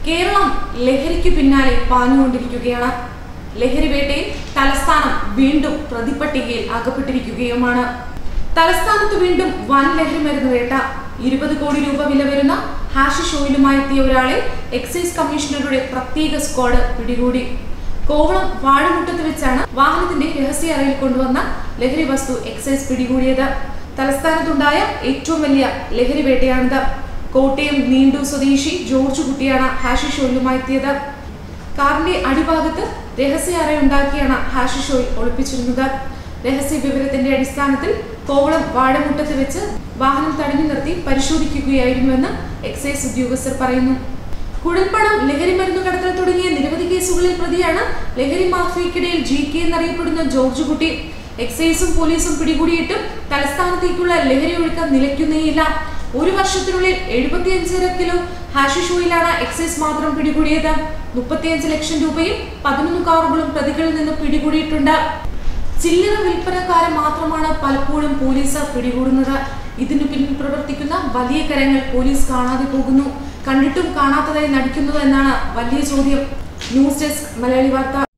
കേരളം ലഹരിക്ക് പിന്നാലെ പാഞ്ഞുകൊണ്ടിരിക്കുകയാണ് ലഹരി വേട്ടയിൽ തലസ്ഥാനം വീണ്ടും പ്രതിപ്പട്ടികയിൽ അകപ്പെട്ടിരിക്കുകയുമാണ് തലസ്ഥാനത്ത് വീണ്ടും വൻ ലഹരി മരുന്ന് വേട്ട ഇരുപത് കോടി രൂപ വില വരുന്ന ഹാഷിഷ് ഓയിലുമായി എത്തിയ ഒരാളെ എക്സൈസ് കമ്മീഷണറുടെ പ്രത്യേക സ്ക്വാഡ് പിടികൂടി കോവളം വാഴമുട്ടത്ത് വെച്ചാണ് വാഹനത്തിന്റെ രഹസ്യ അറയിൽ കൊണ്ടുവന്ന ലഹരി വസ്തു എക്സൈസ് പിടികൂടിയത് തലസ്ഥാനത്തുണ്ടായ ഏറ്റവും വലിയ ലഹരി വേട്ടയാണിത് കോട്ടയം നീണ്ടു സ്വദേശി ജോർജ് കുട്ടിയാണ് ഹാഷിഷ് ഓയിലുമായി എത്തിയത് കാറിന്റെ അടിഭാഗത്ത് രഹസ്യ അറയുണ്ടാക്കിയാണ് ഹാഷിഷ് ഓയിൽ ഒളിപ്പിച്ചിരുന്നത് രഹസ്യ വിവരത്തിന്റെ അടിസ്ഥാനത്തിൽ കോവളം വാഴമുട്ടത്ത് വെച്ച് വാഹനം തടഞ്ഞു നിർത്തി പരിശോധിക്കുകയായിരുന്നുവെന്ന് എക്സൈസ് ഉദ്യോഗസ്ഥർ പറയുന്നു കുഴൽപ്പണം ലഹരി മരുന്ന് കടത്തൽ തുടങ്ങിയ നിരവധി കേസുകളിൽ പ്രതിയാണ് ലഹരി മാഫിയക്കിടയിൽ ജി കെ എന്നറിയപ്പെടുന്ന ജോർജ് കുട്ടി എക്സൈസും പോലീസും പിടികൂടിയിട്ടും തലസ്ഥാനത്തേക്കുള്ള ലഹരി ഒഴുക്കം നിലയ്ക്കുന്നേയില്ല ഒരു വർഷത്തിനുള്ളിൽ എഴുപത്തിയഞ്ചര കിലോ ഹാഷിഷ് ഓയിലാണ് എക്സൈസ് മാത്രം പിടികൂടിയത് മുപ്പത്തിയഞ്ച് ലക്ഷം രൂപയും പതിനൊന്ന് കാറുകളും പ്രതികളിൽ നിന്ന് പിടികൂടിയിട്ടുണ്ട് ചില്ലറ വിൽപ്പനക്കാരെ മാത്രമാണ് പലപ്പോഴും പോലീസ് പിടികൂടുന്നത് ഇതിനു പിന്നിൽ പ്രവർത്തിക്കുന്ന വലിയ കരങ്ങൾ പോലീസ് കാണാതെ പോകുന്നു കണ്ടിട്ടും കാണാത്തതായി നടിക്കുന്നത് എന്നാണ് വലിയ ചോദ്യം ന്യൂസ് ഡെസ്ക് മലയാളി വാർത്ത